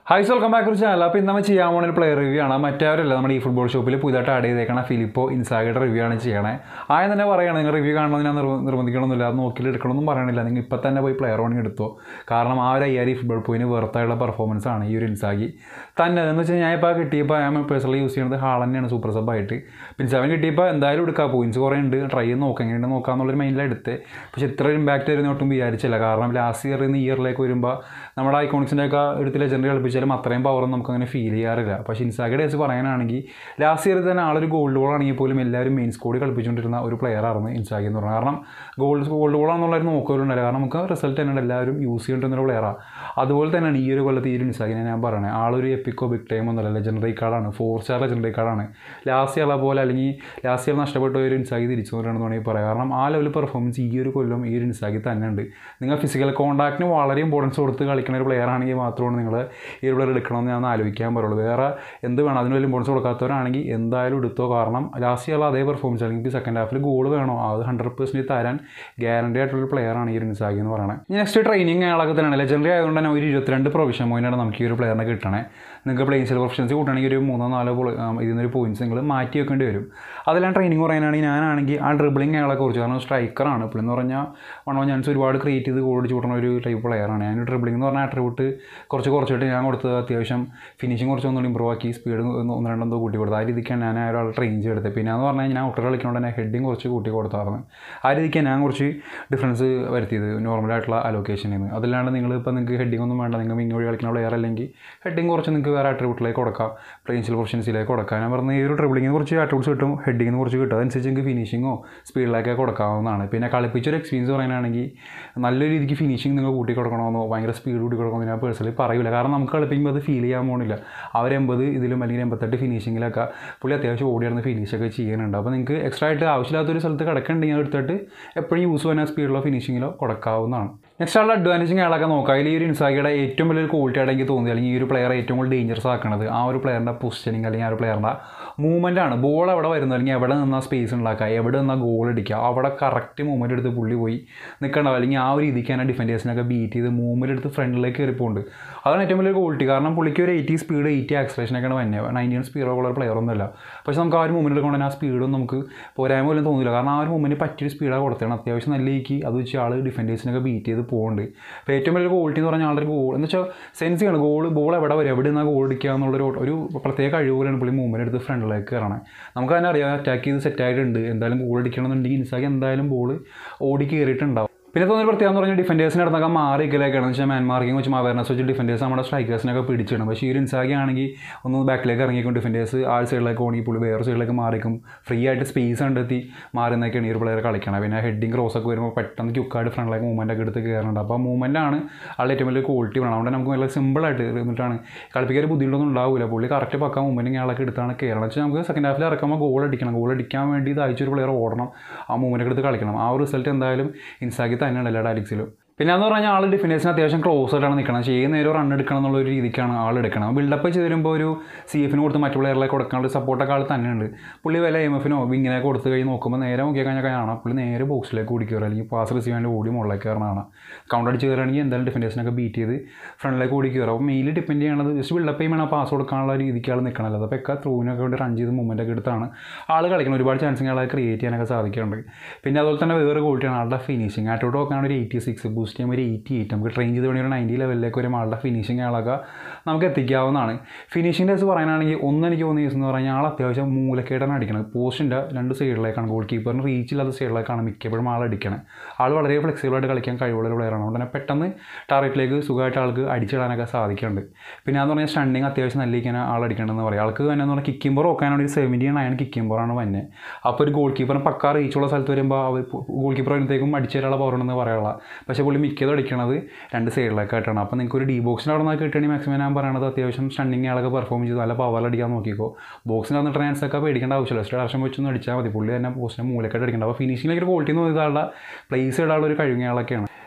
high welcome back ഒരു channel അപ്പോൾ ഇന്ന് നമ്മൾ ചെയ്യാൻ പോകുന്ന ഒരു പ്ലെയർ റിവ്യൂ ആണ് മറ്റവരല്ല നമ്മുടെ ഈ ഫുട്ബോൾ ഷോപ്പിൽ പുതിയതായിട്ട് ആഡ് ചെയ്തേക്കണ ഫിലിപ്പോ ഇൻസാഗയുടെ റിവ്യൂ ആണ് ചെയ്യണേ ആദ്യം തന്നെ പറയുകയാണ് നിങ്ങൾ റിവ്യൂ കാണണമെന്ന് ഞാൻ നിർബ- നിർബന്ധിക്കണമെന്നില്ല അത് നോക്കിയിട്ട് എടുക്കണമെന്നും പറയണില്ല നിങ്ങൾ ഇപ്പം തന്നെ പോയി പ്ലെയർ ഓണിങ് എടുത്തോ കാരണം ആ ഒരു അയ്യായിരം ഫുട്ബോൾ പോയിന് വെറുത്തായുള്ള പെർഫോമൻസ് ആണ് ഈ ഒരു ഇൻസാഗി തന്നെ എന്ന് വെച്ചാൽ ഞാൻ ഇപ്പോൾ കിട്ടിയപ്പോൾ ഞാൻ പേഴ്സണലി യൂസ് ചെയ്യുന്നത് ഹാൾ തന്നെയാണ് സൂപ്പർ സബ് ആയിട്ട് പിന്നെ സെവൻ കിട്ടിയപ്പോൾ എന്തായാലും എടുക്കാം പോയിന്റ്സ് കുറേ ഉണ്ട് ട്രൈ ചെയ്ത് നോക്കാം എങ്ങനെയുണ്ട് നോക്കാമെന്നുള്ളൊരു മൈൻഡിലാണ് എടുത്തത് പക്ഷേ ഇത്ര ഇമ്പാക്റ്റ് വരുന്ന ഒട്ടും വിചാരിച്ചില്ല കാരണം ലാസ്റ്റ് ഇയറിൽ നിന്ന് ഇയറിലേക്ക് വരുമ്പോൾ നമ്മുടെ ഐക്കോണിക്സിൻ്റെ ഒക്കെ എടുത്ത് ലെജൻഡറി കളിപ്പിച്ചാലും അത്രയും പവറൊന്നും നമുക്ക് അങ്ങനെ ഫീൽ ചെയ്യാറില്ല പക്ഷേ ഇൻസാഗയുടെ കേസ് പറയാനാണെങ്കിൽ ലാസ്റ്റ് ഇയറിൽ തന്നെ ആളൊരു ഗോൾഡ് ബോൾ ആണെങ്കിൽ പോലും എല്ലാവരും മെയിൻ സ്കോഡിൽ കളിപ്പിച്ചുകൊണ്ടിരുന്ന ഒരു പ്ലെയർ ആയിരുന്നു ഇൻസാഗി എന്ന് പറയുന്നത് കാരണം ഗോൾഡ് ഗോൾഡ് ബോൾ ആണെന്നുള്ളൊരു നോക്കലുണ്ടായില്ല കാരണം നമുക്ക് റിസൾട്ട് തന്നെ എല്ലാവരും യൂസ് ചെയ്യേണ്ടുന്ന ഒരു പ്ലെയറാണ് അതുപോലെ തന്നെയാണ് ഈ ഒരു കൊല്ലത്ത് ഈ ഒരു ഇൻസാഗിനെ ഞാൻ പറയണേ ആളൊരു എപ്പിക്കോ ബിഗ് ടൈം ഒന്നുമല്ല ലെജൻഡറി കാർഡാണ് ഫോർ സ്റ്റാർ ലെജൻഡറി കാർഡാണ് ലാസ്റ്റ് ഇയർ പോലെ അല്ലെങ്കിൽ ലാസ്റ്റ് ഇയർ നഷ്ടപ്പെട്ട ഒരു ഇൻസാഗി തിരിച്ചു കൊണ്ടുവരണമെന്ന് വേണമെങ്കിൽ പറയാം കാരണം ആ ലെവൽ പെർഫോമൻസ് ഈ ഒരു കൊല്ലം ഈ ഒരു ഇൻസാഗി തന്നെ ഉണ്ട് നിങ്ങൾ ഫിസിക്കൽ കോൺടാക്റ്റിന് വളരെ ഇമ്പോർട്ടൻസ് കൊടുത്ത് കളിക്കുന്ന ഒരു പ്ലെയർ ആണെങ്കിൽ മാത്രമാണ് നിങ്ങൾ ഈ ഒരു പ്ലെയർ എടുക്കണമെന്ന് ഞാൻ ആലോചിക്കാൻ പറയുള്ളൂ വേറെ എന്ത് വേണം അതിന് വലിയ ഇമ്പോർട്ടൻസ് കൊടുക്കാത്തവരാണെങ്കിൽ എന്തായാലും എടുത്തോ കാരണം ലാസ്റ്റ് ഇയർ അതേ പെർഫോമൻസ് അല്ലെങ്കിൽ സെക്കൻഡ് ഹാഫിൽ ഗോൾ വേണോ അത് ഹൺഡ്രഡ് പെർസെൻറ്റ് തരാൻ ഗ്യാരണ്ടി ആയിട്ടുള്ള പ്ലെയർ ആണ് ഈ ഒരു ഇൻസാഗി എന്ന് പറയുന്നത് നെക്സ്റ്റ് ട്രെയിനിങ് അയാളൊക്കെ തന്നെയാണ് ലെജൻഡറി ആയതുകൊണ്ട് തന്നെ ഒരു ഇരുപത്തിരണ്ട് പ്രൊവിഷൻ പോയിൻ്റാണ് നമുക്ക് ഈ ഒരു പ്ലെയറിനെ കിട്ടണേ നിങ്ങൾക്ക് പ്ലേയിങ് സെൽ പ്രൊഫഷൻസി കൂട്ടണമെങ്കിൽ ഒരു മൂന്നോ നാലോ ഇതിൽ നിന്നൊരു പോയിന്റ്സ് നിങ്ങൾ മാറ്റി വെക്കേണ്ടി വരും അതെല്ലാം ട്രെയിനിങ് പറയാനാണെങ്കിൽ ഞാനാണെങ്കിൽ ആ ഡ്രിബിളിങ് അയാളെ കുറിച്ച് കാരണം സ്ട്രൈക്കറാണ് ഇപ്പോൾ എന്ന് പറഞ്ഞാൽ വൺ വൺ ചാൻസ് ഒരുപാട് ക്രിയേറ്റ് ചെയ്ത് ഗോൾ അടിച്ച് കൂട്ടുന്ന ഒരു ടൈപ്പ് പ്ലെയറാണ് ഞാൻ ഡ്രിബിളിംഗ് എന്ന് പറഞ്ഞാൽ ആട്രിബ്യൂട്ട് കുറച്ച് കുറച്ചിട്ട് ഞാൻ കൊടുത്തത് അത്യാവശ്യം ഫിനിഷിങ് കുറച്ച് ഒന്നുകൂടി ഇമ്പ്രൂവ് ആക്കി സ്പീഡ് ഒന്ന് രണ്ടെന്തോ കൂട്ടി കൊടുത്തു ആ രീതിക്കാണ് ഞാൻ ആ ഒരാൾ ട്രെയിൻ ചെയ്തെടുത്തത് പിന്നെ എന്ന് പറഞ്ഞാൽ ഞാൻ ഔട്ടർ കളിക്കുന്നതുകൊണ്ട് തന്നെ ഹെഡിങ് കുറച്ച് കൂട്ടി കൊടുത്തായിരുന്നു ആ രീതിക്ക് ഞാൻ കുറച്ച് ഡിഫറൻസ് വരുത്തിയത് നോർമലായിട്ടുള്ള അലോക്കേഷനിൽ നിന്ന് അതല്ലാണ്ട് നിങ്ങൾ ഇപ്പോൾ നിങ്ങൾക്ക് ഹെഡിങ് ഒന്നും വേണ്ട നിങ്ങൾ മിങ്ങ വഴി കളിക്കുന്ന പ്ലെയർ അല്ലെങ്കിൽ ഹെഡിങ് കുറച്ച് നിങ്ങൾക്ക് വേറെ ആട്രിബ്യൂട്ടിലേക്ക് കൊടുക്കാം പ്ലെയിൻസിൽ പ്രൊഫഷൻസിലേക്ക് കൊടുക്കാം ഞാൻ പറഞ്ഞ ഈ ഒരു ട്രിബിളിങ്ങിന് കുറച്ച് ആട്രിബ്യൂട്ട്സ് കിട്ടും ഹെഡിങ്ങിന് കുറച്ച് കിട്ടും അതനുസരിച്ച് നിങ്ങൾക്ക് ഫിനിഷിങ്ങോ സ്പീഡിലേക്കൊക്കെ കൊടുക്കാവുന്നതാണ് പിന്നെ കളിപ്പിച്ചൊരു എക്സ്പീരിയൻസ് പറയാനാണെങ്കിൽ നല്ല രീതിക്ക് ഫിനിഷിങ് നിങ്ങൾ കൂട്ടി കൊടുക്കണമെന്നോ ഭയങ്കര സ്പീഡ് കൂട്ടി കൊടുക്കണമെന്നോ ഞാൻ പേഴ്സണലി പറയില്ല കാരണം നമുക്ക് കളിപ്പിക്കുമ്പോൾ അത് ഫീൽ ചെയ്യാൻ പോകുന്നില്ല അവർ എൺപത് ഇതിലും അല്ലെങ്കിൽ എൺപത്തെട്ട് ഫിനിഷിങ്ങിലൊക്കെ പുള്ളി അത്യാവശ്യം ഓടിയാർന്ന് ഫിനിഷൊക്കെ ചെയ്യുന്നുണ്ട് അപ്പോൾ നിങ്ങൾക്ക് എക്സ്ട്രാ ആയിട്ട് ആവശ്യമില്ലാത്തൊരു സ്ഥലത്ത് കിടക്കുന്നുണ്ടെങ്കിൽ എടുത്തിട്ട് എപ്പോഴും യൂസ് ചെയ്യുന്ന സ്പീഡിലോ ഫിനിഷിങ്ങിലോ കൊടുക്കാവുന്നതാണ് നെക്സ്റ്റ് ഉള്ള അഡ്വാൻറ്റേജും അയാളൊക്കെ നോക്കാം അതിൽ ഈ ഒരു ഇൻസാഗിയുടെ ഏറ്റവും വലിയൊരു ക്വാളിറ്റി ആയിട്ട് എനിക്ക് തോന്നി അല്ലെങ്കിൽ ഈ ഒരു പ്ലെയർ ഏറ്റവും കൂടുതൽ ഡേഞ്ചറസ് ആക്കുന്നത് ആ ഒരു പ്ലെയറിൻ്റെ പൊസിഷനിങ് അല്ലെങ്കിൽ ആ ഒരു പ്ലെയറിൻ്റെ മൂവ്മെൻ്റ് ആണ് ബോൾ എവിടെ വരുന്നത് അല്ലെങ്കിൽ എവിടെ നിന്നാൽ സ്പേസ് ഉണ്ടാക്കുക എവിടെ നിന്നാൽ ഗോൾ അടിക്കുക അവിടെ കറക്റ്റ് മൂവ്മെൻ്റ് എടുത്ത് പുള്ളി പോയി നിൽക്കണ്ടാവും അല്ലെങ്കിൽ ആ ഒരു രീതിക്ക് തന്നെ ഡിഫൻഡേഴ്സിനൊക്കെ ബീറ്റ് ചെയ്ത് മൂവ്മെൻ്റ് എടുത്ത് ഫ്രണ്ടിലേക്ക് കയറിപ്പോണ്ട് അതാണ് ഏറ്റവും വലിയ ക്വാളിറ്റി കാരണം പുള്ളിക്ക് ഒരു എയ്റ്റി സ്പീഡ് എയ്റ്റി ആക്സലേഷനൊക്കെയാണ് വന്നത് നയൻറ്റീൻ സ്പീഡ് ഉള്ള ഒരു പ്ലെയർ ഒന്നുമല്ല പക്ഷേ നമുക്ക് ആ ഒരു മൂവ്മെൻറ്റ് എടുക്കുമ്പോൾ തന്നെ ആ സ്പീഡും നമുക്ക് പോരായ്മ പോലും തോന്നില്ല കാരണം ആ ഒരു മൂവ്മെൻറ്റ് പറ്റിയൊരു സ്പീഡാണ് കൊടുത്തതാണ് അത്യാവശ്യം നല്ല രീതിക്ക് അത് വെച്ച് ആൾ ഡിഫൻഡേഴ്സിനൊക്കെ ബീറ്റ് ചെയ്ത് പോകുന്നുണ്ട് അപ്പോൾ ഏറ്റവും വലിയ ക്വാളിറ്റി എന്ന് പറഞ്ഞാൽ ആളുടെ ഗോൾ എന്ന് വെച്ചാൽ സെൻസ് ചെയ്യണം ഗോൾ ബോൾ എവിടെ വരും എവിടെ നിന്നാണ് ഗോൾ അടിക്കുക എന്നുള്ളൊരു ഒരു പ്രത്യേക കഴിവ് പോലെയാണ് പുള്ളി മൂവ്മെൻറ്റ് എടുത്ത് ഫ്രണ്ടിലേക്ക് കയറണം നമുക്ക് തന്നെ അറിയാം അറ്റാക്ക് ചെയ്ത് സെറ്റ് ആയിട്ടുണ്ട് എന്തായാലും ഗോൾ അടിക്കണമെന്നുണ്ടെങ്കിൽ ഇൻസാക്കി എന്തായാലും ബോൾ ഓടി കയറിയിട്ടുണ്ടാവും പിന്നെ തോന്നിയ പ്രത്യേകം എന്ന് പറഞ്ഞാൽ ഡിഫൻഡേഴ്സിന് അടുത്തൊക്കെ മാറി നിൽക്കലേക്കാണ് വെച്ചാൽ മാൻ മാർക്കിംഗ് വെച്ച് അവയർനെസ് വെച്ച് ഡിഫൻഡേഴ്സ് നമ്മുടെ സ്ട്രൈക്കേഴ്സിനൊക്കെ പിടിച്ചിടണം പക്ഷേ ഈ ഒരു ഇൻസാഗി ആണെങ്കിൽ ഒന്ന് ബാക്കിലേക്ക് ഇറങ്ങിക്കും ഡിഫൻഡേഴ്സ് ആ ഒരു സൈഡിലേക്ക് ഓടി പുള്ളി വേറെ സൈഡിലേക്ക് മാറിക്കും ഫ്രീ ആയിട്ട് സ്പേസ് കണ്ടെത്തി മാറി നിന്നൊക്കെയാണ് ഈ ഒരു പ്ലെയർ കളിക്കണം പിന്നെ ഹെഡിങ് ക്രോസ് ഒക്കെ വരുമ്പോൾ പെട്ടെന്ന് ക്യുക്കായിട്ട് ഫ്രണ്ടിലേക്ക് മൂവ്മെൻ്റ് ഒക്കെ എടുത്ത് കയറുന്നുണ്ട് അപ്പോൾ മൂവ്മെൻ്റ് ആണ് ആളുടെ ഏറ്റവും വലിയ ക്വാളിറ്റി വേണം അതുകൊണ്ട് നമുക്ക് നല്ല സിമ്പിളായിട്ട് ഇരുന്നിട്ടാണ് കളിപ്പിക്കാൻ ഒരു ബുദ്ധിമുട്ടൊന്നും ഉണ്ടാവില്ല പുള്ളി കറക്റ്റ് പക്ക മൂവ്മെൻറ്റ് ആളൊക്കെ എടുത്താണ് കയറണം വെച്ചാൽ നമുക്ക് സെക്കൻഡ് ഹാഫിൽ ഇറക്കുമ്പോൾ ഗോൾ അടിക്കണം ഗോൾ അടിക്കാൻ വേണ്ടി ഇത് അയച്ചൊരു പ്ലെയർ ഓടണം ആ മൂവ്മെൻറ്റ് എടുത്ത് കളിക്കണം ആ ഒരു റിസൾട്ട് എന്തായാലും ഇൻസാഗി തന്നെയാണ് എല്ലാ ഡാലിക്സിലും പിന്നെ എന്ന് പറഞ്ഞാൽ ആൾ ഡിഫൻഡേഴ്സിന് അത്യാവശ്യം ക്ലോസ് ആയിട്ടാണ് നിൽക്കണം പക്ഷേ ഏത് നേരം റൺ എടുക്കണം എന്നുള്ള ഒരു രീതിക്കാണ് ആൾ എടുക്കണം ബിൽഡപ്പ് ചെയ്ത് വരുമ്പോൾ ഒരു സി എഫിന് കൊടുത്ത് മറ്റു പ്ലെയറിലേക്ക് കൊടുക്കാനുള്ള സപ്പോർട്ടൊക്കെ ആൾ തന്നെയുണ്ട് പുള്ളി വല്ല എം എഫിനോ വിങ്ങിനൊക്കെ കൊടുത്ത് കഴിഞ്ഞ് നോക്കുമ്പോൾ നേരെ നോക്കി കഴിഞ്ഞാൽ കാണാം പുള്ളി നേരെ ബോക്സിലേക്ക് ഓടി കയറുക അല്ലെങ്കിൽ പാസ് റിസീവ് ചെയ്യാൻ ഓടി മുകളിലേക്ക് കയറണതാണ് കൗണ്ടർ അടിച്ച് കയറുകയാണെങ്കിൽ എന്തായാലും ഡിഫൻഡേഴ്സിനൊക്കെ ബീറ്റ് ചെയ്ത് ഫ്രണ്ടിലേക്ക് ഓടി കയറും അപ്പോൾ മെയിലി ഡിപ്പെൻഡ് ചെയ്യണത് ജസ്റ്റ് ബിൽഡപ്പ് ചെയ്യുമ്പോൾ പാസ് കൊടുക്കാനുള്ള രീതിക്ക് ആൾ നിൽക്കണമല്ലോ അപ്പോൾ ഒക്കെ ത്രൂവിനൊക്കെ വേണ്ടി റൺ ചെയ്ത് മൂവ്മെൻ്റ് ഒക്കെ എടുത്താണ് ആൾ കളിക്കണം ഒരുപാട് ചാൻസ് ആളെ ക്രിയേറ്റ് ചെയ്യാനൊക്കെ സാധിക്കുന്നുണ്ട് പിന്നെ അതുപോലെ തന്നെ വേറെ ക്വാളിറ്റിയാണ് ആളുടെ ഫിനിഷിങ് ആറ്റോട്ട് നോക്കുകയാണ് ഒരു എയ്റ്റി സിക്സ് ബൂസ്റ്റ് ചെയ്യുമ്പോൾ ഒരു എയ്റ്റി എയ്റ്റ് നമുക്ക് ട്രെയിൻ ചെയ്ത് വേണ്ടി ഒരു നയൻറ്റി ലെവലിലേക്ക് വരും ആളുടെ ഫിനിഷിങ് ആളൊക്കെ നമുക്ക് എത്തിക്കാവുന്നതാണ് ഫിനിഷിംഗ് ഡേസ് പറയാനാണെങ്കിൽ ഒന്ന് എനിക്ക് തോന്നിയ കേസ് എന്ന് പറഞ്ഞാൽ ആൾ അത്യാവശ്യം മൂലക്കേടാണ് അടിക്കുന്നത് പോസ്റ്റിൻ്റെ രണ്ട് സൈഡിലേക്കാണ് ഗോൾ കീപ്പറിന് റീച്ച് ഇല്ലാത്ത സൈഡിലേക്കാണ് മിക്കപ്പോഴും ആൾ അടിക്കുന്നത് ആൾ വളരെ ഫ്ലെക്സിബിളായിട്ട് കളിക്കാൻ കഴിവുള്ള ഒരു പ്ലെയറാണ് അതുകൊണ്ട് തന്നെ പെട്ടെന്ന് ടാർഗറ്റിലേക്ക് സുഖമായിട്ട് ആൾക്ക് അടിച്ചിടാനൊക്കെ സാധിക്കുന്നുണ്ട് പിന്നെ അതെന്ന് പറഞ്ഞാൽ സ്റ്റണ്ടിങ് അത്യാവശ്യം നല്ല ഇരിക്കാൻ ആൾ അടിക്കണമെന്ന് പറയാം ആൾക്ക് തന്നെ എന്ന് പറഞ്ഞാൽ കിക്കിംബർ നോക്കാനാണ് ഒരു സെവൻറ്റി നയൻ കിക്കിംബറാണ് വന്നെ അപ്പോൾ ഒരു ഗോൾ കീപ്പറിന് പക്കാ റീച്ചുള്ള സ്ഥലത്ത് വരുമ്പോൾ അവർ ഗോൾ കീപ്പർ വരുമ്പോഴത്തേക്കും അടിച്ചു തരാനുള്ള പവർ ഉണ്ടെന്ന് പറയാനുള്ള പക്ഷേ പുള്ളി മിക്കതും അടിക്കണത് രണ്ട് സൈഡിലേക്കായിട്ടാണ് അപ്പോൾ നിങ്ങൾക്ക് ഒരു ഡി ബോക്സിൻ്റെ അവിടെ നിന്ന് കിട്ടുകയാണെങ്കിൽ മാക്സിമം ഞാൻ പറയണത് അത്യാവശ്യം സ്റ്റണ്ടിങ് ആളൊക്കെ പെർഫോം ചെയ്ത് നല്ല പവർ അടിക്കാൻ നോക്കിക്കോ ബോക്സിന് വന്നിട്ട് ചാൻസ് ഒക്കെ പേടിക്കേണ്ട ആവശ്യമില്ല ജസ്റ്റ് ഡയറക്ഷൻ വെച്ചൊന്നും അടിച്ചാൽ മതി പുള്ളി തന്നെ പോസ്റ്റിനെ മൂലക്കായിട്ട് അടിക്കേണ്ട അപ്പോൾ ഫിനിഷിങ്ങിലേക്ക് ഒരു ക്വാളിറ്റി എന്ന് പറയുന്നത് ആളുടെ പ്ലേസ് ഇടാനുള്ള ഒരു കഴിവുകളൊക്കെയാണ്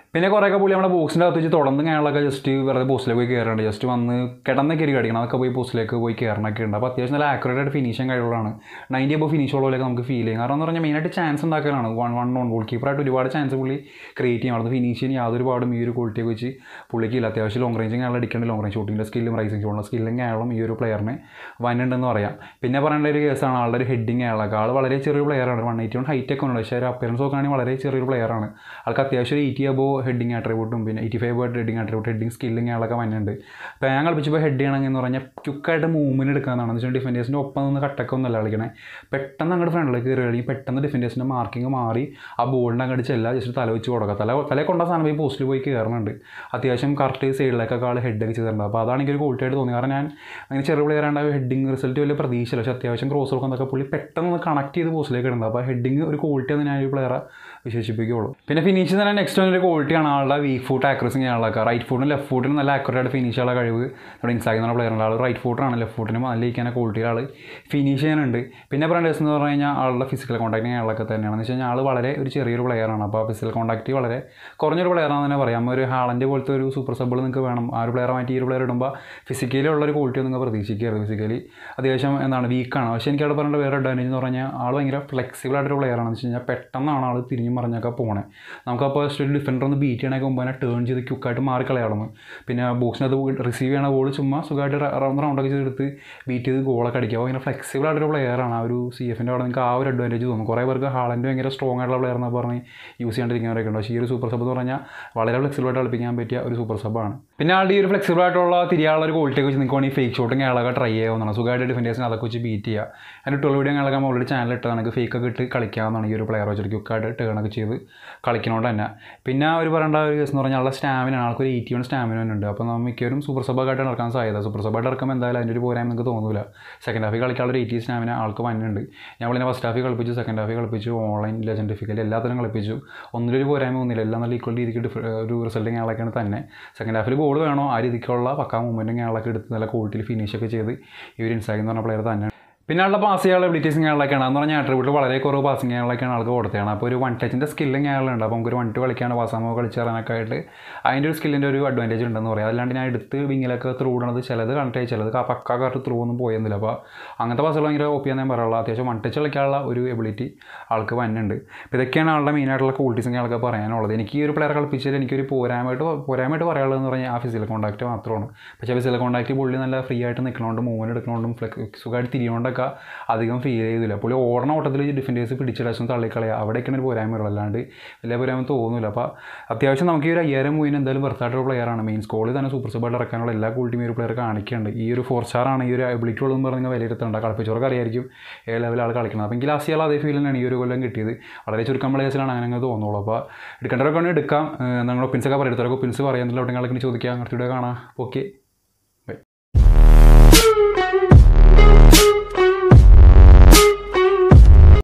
പിന്നെ കുറേയൊക്കെ പുള്ളി നമ്മുടെ ബോക്സിൻ്റെ അകത്ത് വെച്ച് തുടർന്ന് ഞങ്ങളൊക്കെ ജസ്റ്റ് വെറുതെ പോസ്റ്റിലേക്ക് പോയി കയറുന്നുണ്ട് ജസ്റ്റ് വന്ന് കിടന്ന കയറി കടിക്കണം അതൊക്കെ പോയി പോസ്റ്റിലേക്ക് പോയി കയറണൊക്കെ ഉണ്ട് അപ്പോൾ അത്യാവശ്യം നല്ല ആക്യുറേറ്റ് ആയിട്ട് ഫിനിഷൻ കഴിവുള്ളതാണ് നയൻറ്റി അപ്പോൾ ഫിനിഷ് ഉള്ളവരൊക്കെ നമുക്ക് ഫീൽ ചെയ്യും കാരണം എന്ന് പറഞ്ഞാൽ മെയിനായിട്ട് ചാൻസ് ഉണ്ടാക്കലാണ് വൺ വൺ ഓൺ ഗോൾ കീപ്പറായിട്ട് ഒരുപാട് ചാൻസ് പുള്ളി ക്രിയേറ്റ് ചെയ്യും അവിടെ ഫിനിഷ് ചെയ്യാൻ യാതൊരു പാടും ഈ ഒരു ക്വാളിറ്റിയൊക്കെ വെച്ച് പുള്ളിക്ക് ഇല്ല അത്യാവശ്യം ലോങ് റേഞ്ചിങ് അയാൾ അടിക്കേണ്ട ലോങ് റേഞ്ച് ഷൂട്ടിങ്ങിൻ്റെ സ്കില്ലും റൈസിങ് ഷോട്ടിൻ്റെ സ്കില്ലും അയാളും ഈ ഒരു പ്ലെയറിന് വന്നിട്ടുണ്ടെന്ന് പറയാം പിന്നെ പറയേണ്ട ഒരു കേസാണ് ആളുടെ ഒരു ഹെഡിങ് അയാളൊക്കെ ആൾ വളരെ ചെറിയ പ്ലെയറാണ് വൺ എയ്റ്റി വൺ ഹൈറ്റ് ഒക്കെ ഉണ്ട് പക്ഷേ ഒരു അപ്പിയറൻസ് നോക്കുകയാണെങ്കിൽ വളരെ ചെറിയൊരു പ്ലെയറാണ് ആൾക്ക് അത്യാവശ്യം ഒരു എയ്റ്റി അബോ ഹെഡിങ് ആട്രിബ്യൂട്ടും പിന്നെ എയ്റ്റി ഫൈവ് ആയിട്ട് ഹെഡിങ് ആട്രിബ്യൂട്ട് ഹെഡിങ് സ്കില്ലിങ് അയാളൊക്കെ വന്നിട്ടുണ്ട് അപ്പോൾ ഞാൻ കളിപ്പിച്ചപ്പോൾ ഹെഡ് ചെയ്യണമെങ്കിൽ എന്ന് പറഞ്ഞാൽ ക്യുക്കായിട്ട് മൂവ്മെൻറ്റ് എടുക്കാമെന്നാണ് എന്ന് വെച്ചാൽ ഡിഫൻഡേഴ്സിൻ്റെ ഒപ്പം നിന്ന് കട്ടൊക്കെ ഒന്നല്ല കളിക്കണേ പെട്ടെന്ന് അങ്ങോട്ട് ഫ്രണ്ടിലേക്ക് കയറി കളിക്കും പെട്ടെന്ന് ഡിഫൻഡേഴ്സിൻ്റെ മാർക്കിങ് മാറി ആ ബോളിൻ്റെ അങ്ങോട്ട് ചെല്ലാം ജസ്റ്റ് തല വെച്ച് കൊടുക്കുക തല തല കൊണ്ട സാധനം പോയി പോസ്റ്റിൽ പോയി കയറുന്നുണ്ട് അത്യാവശ്യം കറക്റ്റ് സൈഡിലേക്കൊക്കെ ആൾ ഹെഡൊക്കെ ചെയ്തിട്ടുണ്ട് അപ്പോൾ അതാണ് എനിക്കൊരു ക്വാളിറ്റി ആയിട്ട് തോന്നി കാരണം ഞാൻ അങ്ങനെ ചെറിയ പ്ലെയർ ആണ്ട് ഹെഡിങ് റിസൾട്ട് വലിയ പ്രതീക്ഷയില്ല പക്ഷേ അത്യാവശ്യം ക്രോസ് കൊടുക്കുന്നതൊക്കെ പുള്ളി പെട്ടെന്ന് കണക്ട് ചെയ്ത് പോസ്റ്റിലേക്ക് ഇടുന്നത് അപ്പോൾ ഹെഡിങ് ഒരു ക്വാളിറ്റി എന്ന് ഞാൻ ഒരു പ്ലെയറെ വിശേഷിപ്പിക്കുകയുള്ളൂ പിന്നെ ഫിനിഷ് തന്നെ നെക്സ്റ്റ് ഒരു ക്വാളിറ്റിയാണ് ആളുടെ വീക്ക് ഫുട്ട് ആക്രസിങ് ആളൊക്കെ റൈറ്റ് ഫുട്ടിനും ലെഫ്റ്റ് ഫുട്ടിനും നല്ല ആക്യുറേറ്റ് ഫിനിഷ് ചെയ്യാനുള്ള കഴിവ് നമ്മുടെ ഇൻസാഗ് എന്ന പ്ലെയറുണ്ട് ആൾ റൈറ്റ് ഫുട്ടറാണ് ലെഫ്റ്റ് ഫുട്ടിനും നല്ല ഇരിക്കുന്ന ക്വാളിറ്റി ആൾ ഫിനിഷ് ചെയ്യാനുണ്ട് പിന്നെ പറയേണ്ടത് എന്ന് പറഞ്ഞു കഴിഞ്ഞാൽ ആളുടെ ഫിസിക്കൽ കോൺടാക്റ്റിങ് ആളൊക്കെ തന്നെയാണ് എന്ന് വെച്ച് കഴിഞ്ഞാൽ ആൾ വളരെ ഒരു ചെറിയൊരു പ്ലെയറാണ് അപ്പോൾ ഫിസിക്കൽ കോൺടാക്റ്റ് വളരെ കുറഞ്ഞൊരു പ്ലെയറാണെന്ന് തന്നെ പറയാം ഒരു ഹാളൻ്റെ പോലത്തെ ഒരു സൂപ്പർ സബിൾ നിങ്ങൾക്ക് വേണം ആ ഒരു പ്ലെയർ മാറ്റി ഈ ഒരു പ്ലെയർ ഇടുമ്പോൾ ഫിസിക്കലി ഉള്ളൊരു ക്വാളിറ്റി നിങ്ങൾ പ്രതീക്ഷിക്കരുത് ഫിസിക്കലി അത്യാവശ്യം എന്താണ് വീക്കാണ് പക്ഷേ എനിക്ക് അവിടെ പറയേണ്ട വേറെ അഡ്വാൻറ്റേജ് എന്ന് പറഞ്ഞാൽ ആൾ ഭയങ്കര ഫ്ലെക്സിബിൾ ആയിട്ടൊരു പ്ലെയറാണെന്ന് വെച്ച് കഴിഞ്ഞാൽ പെട്ടെന്നാണ് ആൾ തിരിഞ്ഞും പറഞ്ഞൊക്കെ പോണേ നമുക്കപ്പോൾ ജസ്റ്റ് ഒരു ഡിഫൻഡർ ഒന്ന് ബീറ്റ് ചെയ്യണമെങ്കിൽ മുമ്പ് തന്നെ ടേൺ ചെയ്ത് ക്യുക്കായിട്ട് മാറി കളയാറുണ്ട് പിന്നെ ബോക്സിനകത്ത് റിസീവ് ചെയ്യണ ബോൾ ചുമ്മാ സുഖമായിട്ട് റൗണ്ട് റൗണ്ടൊക്കെ ചെയ്തെടുത്ത് ബീറ്റ് ചെയ്ത് ഗോളൊക്കെ അടിക്കുക അപ്പോൾ ഭയങ്കര ഫ്ലെക്സിബിൾ ആയിട്ടൊരു പ്ലെയറാണ് ആ ഒരു സി എഫിൻ്റെ അവിടെ നിങ്ങൾക്ക് ആ ഒരു അഡ്വാൻറ്റേജ് തോന്നും കുറേ പേർക്ക് ഹാളൻ്റെ ഭയങ്കര സ്ട്രോങ് ആയിട്ടുള്ള പ്ലെയർ എന്ന് പറഞ്ഞ് യൂസ് ചെയ്യാണ്ടിരിക്കുന്നവരൊക്കെ ഉണ്ട് പക്ഷേ ഈ ഒരു സൂപ്പർ സബ് എന്ന് പറഞ്ഞാൽ വളരെ ഫ്ലെക്സിബിൾ ആയിട്ട് കളിപ്പിക്കാൻ പറ്റിയ ഒരു സൂപ്പർ സബാണ് പിന്നെ ആളുടെ ഈ ഒരു ഫ്ലെക്സിബിൾ ആയിട്ടുള്ള തിരിയാനുള്ള ഒരു ക്വാളിറ്റി വെച്ച് നിങ്ങൾക്ക് വേണമെങ്കിൽ ഫേക്ക് ഷോട്ടും അയാളൊക്കെ ട്രൈ ചെയ്യാവുന്നതാണ് സുഖമായിട്ട് ഡിഫൻഡേഴ്സിന് അതൊക്കെ വെച്ച് ബീറ്റ് ചെയ്യുക അതിൻ്റെ ട്വൽവ് വീഡിയോ അയാളൊക്കെ ഓൾറെഡി ചാനൽ ഇട്ട് നമുക്ക് ഫേക്ക് ഒക്കെ ഇട്ട് കളിക്കാവുന്നതാണ് ഈ ഒരു പ്ലെയർ വെച്ചിട്ട് ക്യുക്കായിട്ട് ടേണൊക്കെ ചെയ്ത് കളിക്കണോണ്ട് തന്നെ പിന്നെ അവർ പറയേണ്ട ഒരു കേസ് എന്ന് പറഞ്ഞാൽ ആളുടെ സ്റ്റാമിന ആൾക്ക് ഒരു എയ്റ്റി വൺ സ്റ്റാമിന ഉണ്ട് അപ്പോൾ നമ്മൾ മിക്കവരും സൂപ്പർ സബായിട്ട് നടക്കാൻ സാധ്യത സൂപ്പർ സബായിട്ട് ഇറക്കുമ്പോൾ എന്തായാലും അതിൻ്റെ ഒരു പോരായ്മ നിങ്ങൾക്ക് തോന്നില്ല സെക്കൻഡ് ഹാഫിൽ കളിക്കാനുള്ള ഒരു എയ്റ്റി സ്റ്റാമിന ആൾക്ക് വന്നുണ്ട് ഞാൻ പിന്നെ ഫസ്റ്റ് ഹാഫിൽ കളിപ്പിച്ചു സെക്കൻഡ് ഹാഫിൽ കളിപ്പിച്ചു ഓൺലൈൻ ലെജൻഡ് ഡിഫിക്കൽ എല്ലാത്തിനും കളിപ്പിച്ചു ഒന്നിലൊരു പോരായ്മ ഒന്നുമില്ല എല്ലാം നല്ല ഈക്വൽ രീതിക്ക് ഡിഫ് ഒരു റിസൾട്ടിങ് ആളൊക്കെയാണ് തന്നെ സെക്കൻഡ് ഹാഫിൽ ഗോൾ വേണോ ആ രീതിക്കുള്ള പക്കാ മൂവ്മെൻറ്റും ആളൊക്കെ എടുത്ത് നല്ല ക്വാളിറ്റിയിൽ ഫിനിഷ് ഒക്കെ ചെയ്ത് ഇവർ ഇൻസാഗ് എന്ന് പറഞ്ഞ പ്ലെയർ തന്നെ പിന്നെ ആളുടെ പാസ് ചെയ്യാനുള്ള എബിലിറ്റീസ് അയാളൊക്കെയാണ് എന്ന് പറഞ്ഞാൽ ആട്രിബ്യൂട്ട് വളരെ കുറവ് പാസിങ് അയാളൊക്കെയാണ് ആൾക്ക് കൊടുത്തതാണ് അപ്പോൾ ഒരു വൺ ടച്ചിൻ്റെ സ്കില്ലും അയാളുണ്ട് അപ്പോൾ നമുക്കൊരു വൺ ടു കളിക്കാണ് പാസ്സാമോ കളിച്ചിറങ്ങാനൊക്കെ ആയിട്ട് അതിൻ്റെ ഒരു സ്കില്ലിൻ്റെ ഒരു അഡ്വാൻറ്റേജ് ഉണ്ടെന്ന് പറയാം അല്ലാണ്ട് ഞാൻ എടുത്ത് വിങ്ങിലൊക്കെ ത്രൂ ഇടണത് ചിലത് കണക്ട് ആയി ചിലത് പക്കാ കറക്റ്റ് ത്രൂ ഒന്നും പോയെന്നില്ല അപ്പോൾ അങ്ങനത്തെ പാസുകൾ ഭയങ്കര ഒപ്പിയാൻ ഞാൻ പറയാനുള്ള അത്യാവശ്യം വൺ ടച്ച് കളിക്കാനുള്ള ഒരു എബിലിറ്റി ആൾക്ക് വന്നുണ്ട് അപ്പോൾ ഇതൊക്കെയാണ് ആളുടെ മെയിനായിട്ടുള്ള ക്വാളിറ്റീസ് ആൾക്ക് പറയാനുള്ളത് എനിക്ക് ഈ ഒരു പ്ലെയർ കളിപ്പിച്ചതിൽ എനിക്കൊരു പോരായ്മയായിട്ട് പോരായ്മയായിട്ട് പറയാനുള്ളതെന്ന് പറഞ്ഞാൽ ആ ഫിസിക്കൽ കോൺടാക്റ്റ് മാത്രമാണ് പക്ഷേ ഫിസിക്കൽ കോൺടാക്റ്റ് പുള്ളി നല്ല ഫ്രീ ആയിട്ട് നിൽക്കണോണ്ട് മൂവ്മെൻറ്റ് എടുക്കണോണ്ടും ഫ്ലെക്സ് സുഖമായിട്ട് തിരിയോണ്ടൊക്കെ അധികം ഫീൽ ചെയ്തില്ല പുള്ളി ഓടണ ഓട്ടത്തിൽ ഡിഫൻഡേഴ്സ് പിടിച്ചിടാച്ചും തള്ളിക്കളയുക അവിടെയൊക്കെയാണ് ഒരു പോരായ്മ ഉള്ളത് അല്ലാണ്ട് വലിയ പോരായ്മ തോന്നുന്നില്ല അപ്പോൾ അത്യാവശ്യം നമുക്ക് ഈ ഒരു അയ്യായിരം മൂവിന് എന്തായാലും വെറുത്തായിട്ടൊരു പ്ലെയറാണ് മെയിൻ സ്കോളിൽ തന്നെ സൂപ്പർ സബായിട്ട് ഇറക്കാനുള്ള എല്ലാ ക്വാളിറ്റിയും ഒരു പ്ലെയർ കാണിക്കുന്നുണ്ട് ഈ ഒരു ഫോർ സ്റ്റാറാണ് ഈ ഒരു എബിലിറ്റി ഉള്ളതെന്ന് പറഞ്ഞാൽ വിലയിരുത്തേണ്ട കളിപ്പിച്ചവർക്ക് അറിയായിരിക്കും ഏ ലെവൽ ആൾ കളിക്കുന്നത് അപ്പോൾ എനിക്ക് ലാസ്റ്റ് ചെയ്യാൻ അതേ ഫീൽ തന്നെയാണ് ഈ ഒരു കൊല്ലം കിട്ടിയത് വളരെ ചുരുക്കം പ്ലേസിലാണ് അങ്ങനെ അങ്ങനെ തോന്നുള്ളൂ അപ്പോൾ എടുക്കേണ്ടവരൊക്കെ എടുക്കാം നിങ്ങൾ ഒപ്പിൻസൊക്കെ പറയും എടുത്തവരൊക്കെ ഒപ്പിൻസ് പറയാൻ എന്തെങ്കിലും ചോദിക്കാം അങ്ങനത്തെ കാണാം ഓക്കെ